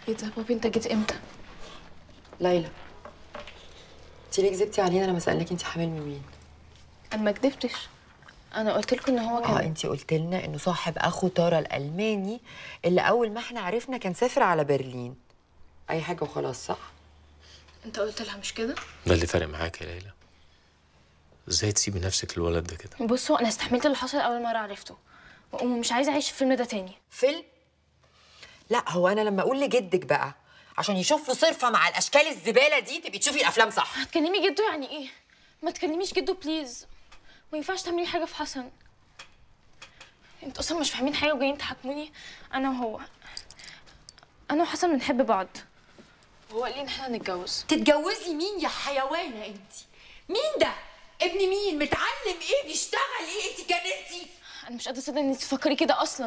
ايه ده بابي انت جيت امتى ليلى انت ليه كذبتي علينا لما سالناكي انت حامل من مين انا ما كدبتش انا قلت لكم ان هو كان اه انت قلت لنا انه صاحب اخو تارا الالماني اللي اول ما احنا عرفنا كان سافر على برلين اي حاجه وخلاص صح انت قلت لها مش كده ده اللي فارق معاك يا ليلى ازاي تسيبي نفسك للولد ده كده بصوا انا استحملت اللي حصل اول مره عرفته ومش عايزه اعيش الفيلم ده تاني فيلم لا هو انا لما اقول لجدك بقى عشان يشوف له صرفه مع الاشكال الزباله دي تبقي تشوفي الافلام صح هتكلمي جدو يعني ايه ما تكلميش جدو بليز ما ينفعش تعملي حاجه في حسن انتوا اصلا مش فاهمين حاجه وجايين تحاكموني انا وهو انا وحسن بنحب بعض وهو قال لي ان احنا هنتجوز تتجوزي مين يا حيوانه انت مين ده ابن مين متعلم ايه بيشتغل ايه انت جننتي انا مش قادره اصدق ان انت تفكري كده اصلا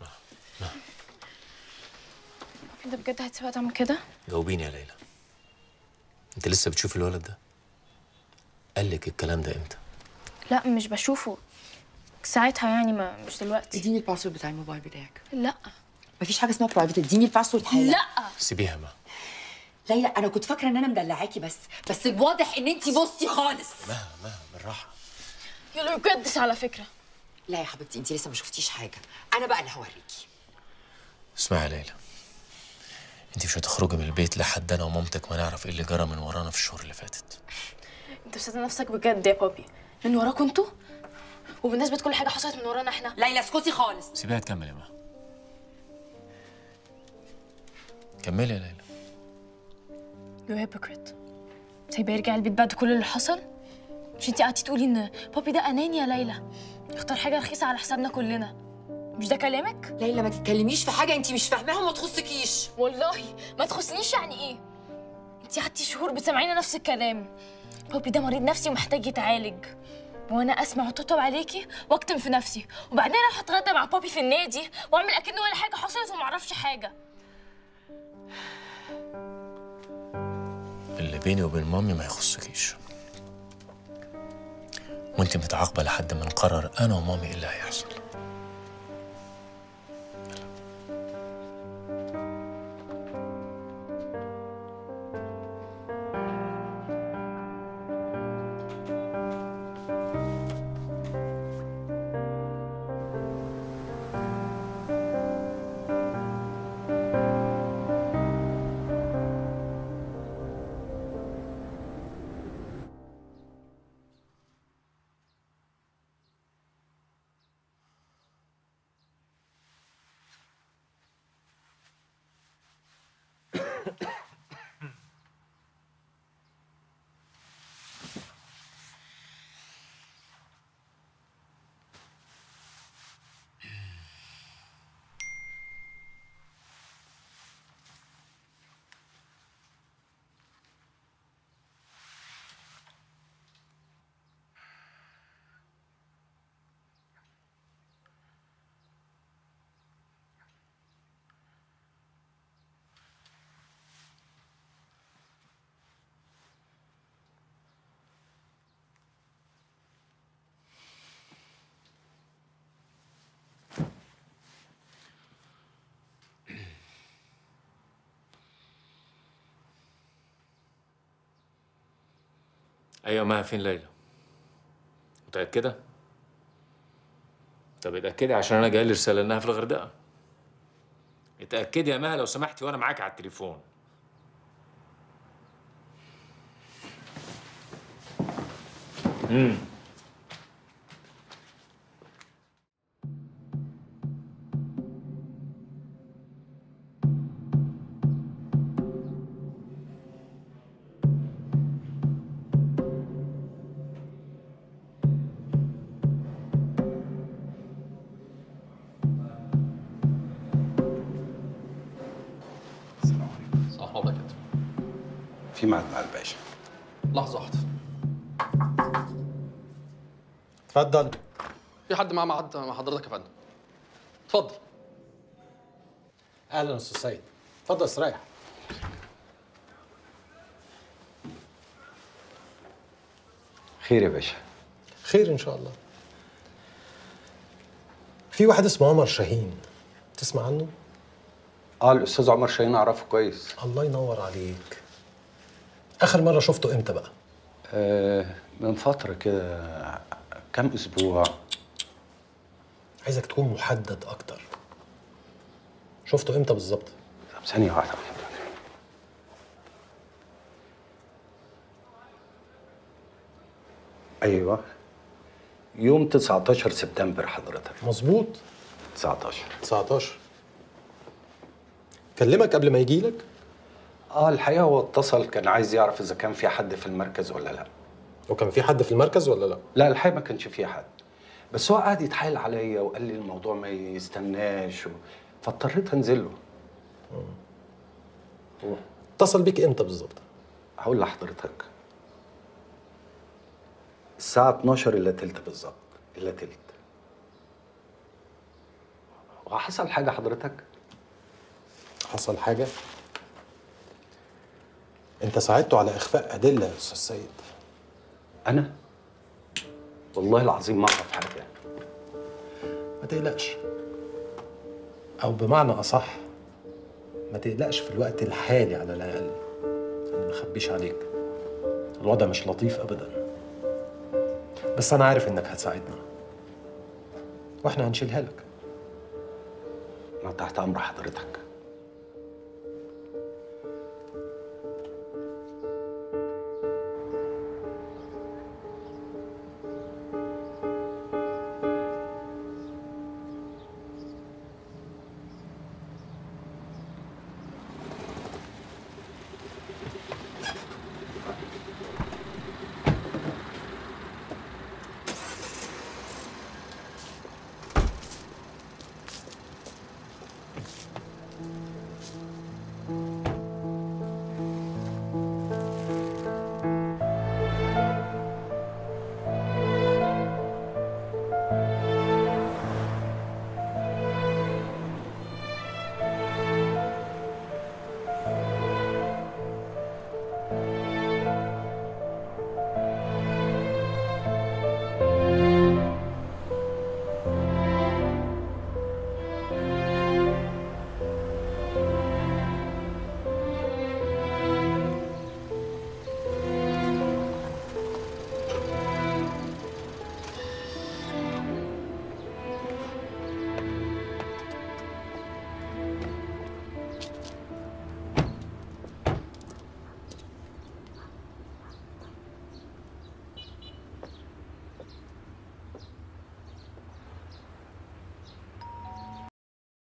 انت بجد هتسيبها تعمل كده جاوبيني يا ليلى انت لسه بتشوفي الولد ده قال لك الكلام ده امتى لا مش بشوفه ساعتها يعني ما مش دلوقتي اديني الباسورد بتاع الموبايل بتاعك لا مفيش حاجه اسمها برايفت اديني الباسورد حالا لا سيبيها ما ليلى انا كنت فاكره ان انا مدلعاكي بس بس الواضح ان انت بصي خالص مها مها بالراحه يلا بجد على فكره لا يا حبيبتي انت لسه ما شفتيش حاجه انا بقى اللي هوريكي اسمعي يا ليلى انت مش هتخرجي من البيت لحد انا ومامتك ما نعرف ايه اللي جرى من ورانا في الشهور اللي فاتت انت مصدق نفسك بجد يا بابي من وراكوا انتوا وبالنسبه كل حاجه حصلت من ورانا احنا ليلى اسكتي خالص سيبيها تكمل يا مها كملي يا ليلى يو هيبوكريت سايبه يرجع البيت بعد كل اللي حصل مش انتي قعدتي تقولي ان بابي ده اناني يا ليلى يختار حاجه رخيصه على حسابنا كلنا مش ده كلامك ليلى ما تتكلميش في حاجه انت مش فاهماها وما تخصكيش والله ما تخصنيش يعني ايه انتي قعدتي شهور بتسمعينا نفس الكلام بابي ده مريض نفسي ومحتاج يتعالج وانا اسمع وتطبطب عليكي واكتم في نفسي وبعدين اروح اتغدى مع بابي في النادي واعمل اكنه ولا حاجه حصلت وما اعرفش حاجه اللي بيني وبين مامي ما يخصكيش وانت متعاقبه لحد ما نقرر انا ومامي ايه اللي هيحصل ايوه ما فين ليلى متاكده طب اتاكدي عشان انا جاي لي رساله انها في الغردقه اتاكدي يا مها لو سمحتي وانا معاك على التليفون امم صح وضعك كده في ميعاد مع الباشا لحظة واحدة اتفضل في حد معاه ميعاد مع حضرتك يا فندم اتفضل اهلا استاذ سيد اتفضل استريح خير يا باشا خير ان شاء الله في واحد اسمه عمر شاهين تسمع عنه اه الاستاذ عمر شاهين اعرفه كويس الله ينور عليك اخر مره شفته امتى بقى آه من فتره كده كام اسبوع عايزك تكون محدد اكتر شفته امتى بالظبط طب ثانيه واحده ايوه يوم 19 سبتمبر حضرتك مظبوط 19 19 كلمك قبل ما يجي لك اه الحقيقه هو اتصل كان عايز يعرف اذا كان في حد في المركز ولا لا وكان في حد في المركز ولا لا لا الحقيقه ما كانش في حد بس هو قعد يتحايل عليا وقال لي الموضوع ما يستناش و... فاضطريت انزل له اتصل بيك امتى بالظبط هقول لحضرتك الساعة 12 إلا تلت بالظبط إلا تلت وحصل حاجة حضرتك؟ حصل حاجه انت ساعدته على اخفاء ادله يا استاذ سيد أنا؟ والله العظيم ما أعرف حاجة ما تقلقش او بمعنى اصح ما تقلقش في الوقت الحالي على الاقل انا ما اخبيش عليك الوضع مش لطيف ابدا بس انا عارف انك هتساعدنا واحنا هنشيلها لك أنا تحت أمر حضرتك